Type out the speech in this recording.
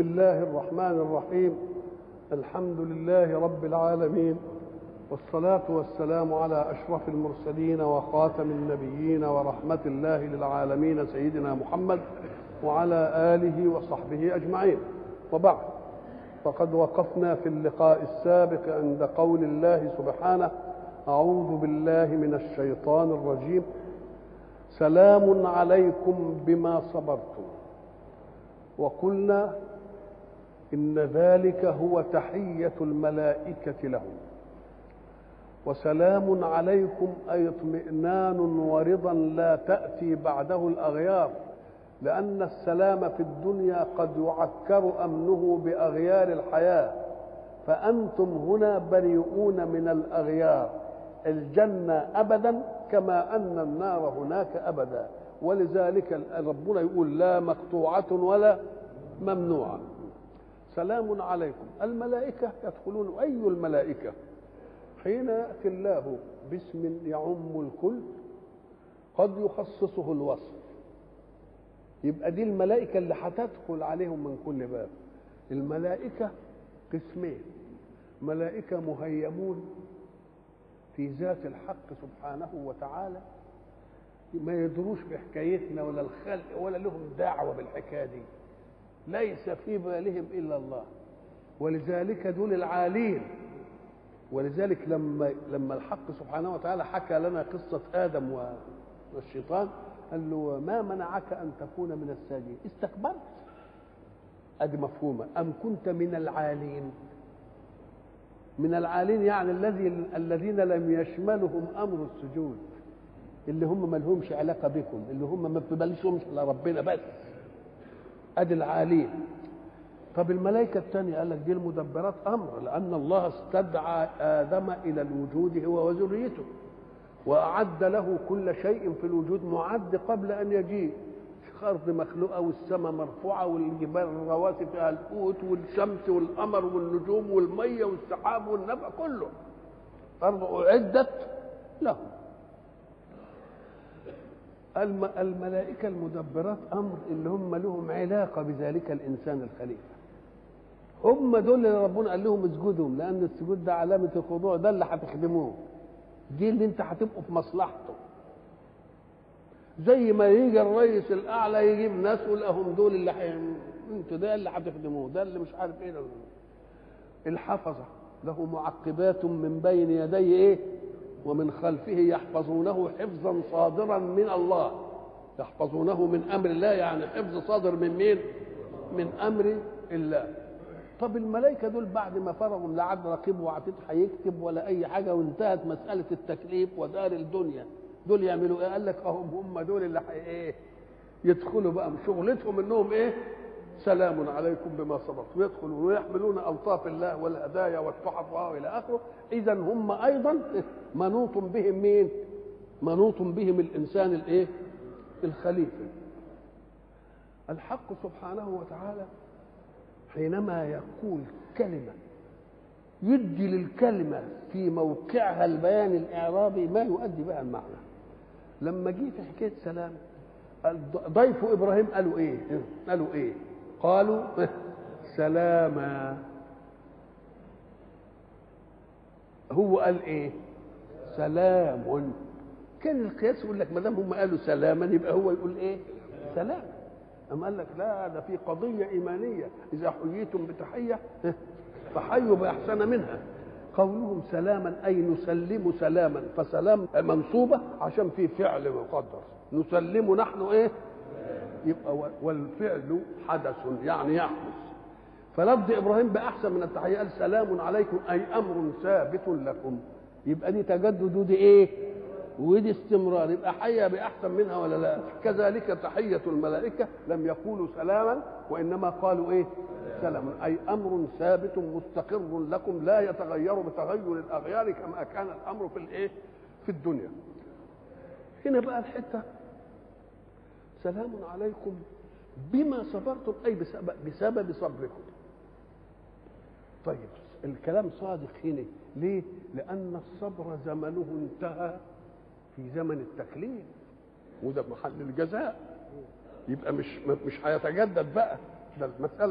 بسم الله الرحمن الرحيم الحمد لله رب العالمين والصلاة والسلام على أشرف المرسلين وخاتم النبيين ورحمة الله للعالمين سيدنا محمد وعلى آله وصحبه أجمعين وبعد فقد وقفنا في اللقاء السابق عند قول الله سبحانه أعوذ بالله من الشيطان الرجيم سلام عليكم بما صبرتم وقلنا إن ذلك هو تحية الملائكة لهم وسلام عليكم أي اطمئنان ورضا لا تأتي بعده الأغيار لأن السلام في الدنيا قد يعكر أمنه بأغيار الحياة فأنتم هنا بريئون من الأغيار الجنة أبدا كما أن النار هناك أبدا ولذلك ربنا يقول لا مقطوعة ولا ممنوعة سلام عليكم الملائكة يدخلون أي الملائكة حين يأتي الله باسم يعم الكل قد يخصصه الوصف يبقى دي الملائكة اللي هتدخل عليهم من كل باب الملائكة قسمين ملائكة مهيمون في ذات الحق سبحانه وتعالى ما يدروش بحكايتنا ولا الخلق ولا لهم دعوة بالحكاية دي ليس في بالهم إلا الله ولذلك دول العالين ولذلك لما لما الحق سبحانه وتعالى حكى لنا قصة آدم والشيطان قال له ما منعك أن تكون من الساجدين استكبرت أدي مفهومة أم كنت من العالين من العالين يعني الذي الذين لم يشملهم أمر السجود اللي هم ما لهمش علاقة بكم اللي هم ما بتبلشهمش على ربنا بس أدي العالين طب الملائكة الثانية قال لك دي المدبرات أمر لأن الله استدعى آدم إلى الوجود هو وذريته وأعد له كل شيء في الوجود معد قبل أن يجيء الأرض مخلوقة والسماء مرفوعة والجبال الرواسي فيها القوت والشمس والقمر والنجوم والمية والسحاب والنبع كله الأرض أعدت له الملائكة المدبرات أمر اللي هم لهم علاقة بذلك الإنسان الخليفة هم دول اللي ربنا قال لهم اسجدوا لأن السجود ده علامة الخضوع ده اللي هتخدموه دي اللي انت هتبقوا في مصلحته زي ما يجي الرئيس الاعلى يجيب ناس يقول لهم دول اللي حي... انتوا ده اللي هتخدموه ده اللي مش عارف ايه ده. الحفظه له معقبات من بين يديه ايه ومن خلفه يحفظونه حفظا صادرا من الله يحفظونه من امر الله يعني حفظ صادر من مين من امر الله طب الملائكه دول بعد ما فرغوا لا عاد رقيب وعتيد هيكتب ولا اي حاجه وانتهت مساله التكليف ودار الدنيا دول يعملوا ايه قال لك اهم هم دول اللي ايه يدخلوا بقى شغلتهم انهم ايه سلام عليكم بما صبرتم ويدخلوا ويحملون الطاف الله والهدايا والتحف والى اخره اذا هم ايضا منوط بهم مين منوط بهم الانسان الايه الخليفه الحق سبحانه وتعالى حينما يقول كلمه يدي للكلمه في موقعها البيان الاعرابي ما يؤدي بها المعنى لما جه في حكايه سلام ضيف ابراهيم قالوا ايه قالوا ايه قالوا سلاما هو قال ايه سلام كان القياس يقول لك ما دام هم قالوا سلاما يبقى هو يقول ايه سلام أم قال لك لا ده في قضية إيمانية إذا حييتم بتحية فحيوا بأحسن منها قولهم سلاما أي نسلم سلاما فسلام منصوبة عشان في فعل مقدر نسلم نحن إيه يبقى والفعل حدث يعني يحدث فلفظ إبراهيم بأحسن من التحية قال سلام عليكم أي أمر ثابت لكم يبقى دي تجدد ودي إيه ودي استمرار يبقى حيا بأحسن منها ولا لا كذلك تحية الملائكة لم يقولوا سلاما وإنما قالوا إيه سلام أي أمر ثابت مستقر لكم لا يتغير بتغير الأغيار كما كان الأمر في الإيه في الدنيا هنا بقى الحتة سلام عليكم بما صبرتم أي بسبب, بسبب صبركم طيب الكلام صادق هنا ليه لأن الصبر زمنه انتهى في زمن التكليف وده محل الجزاء يبقى مش مش هيتجدد بقى ده المسألة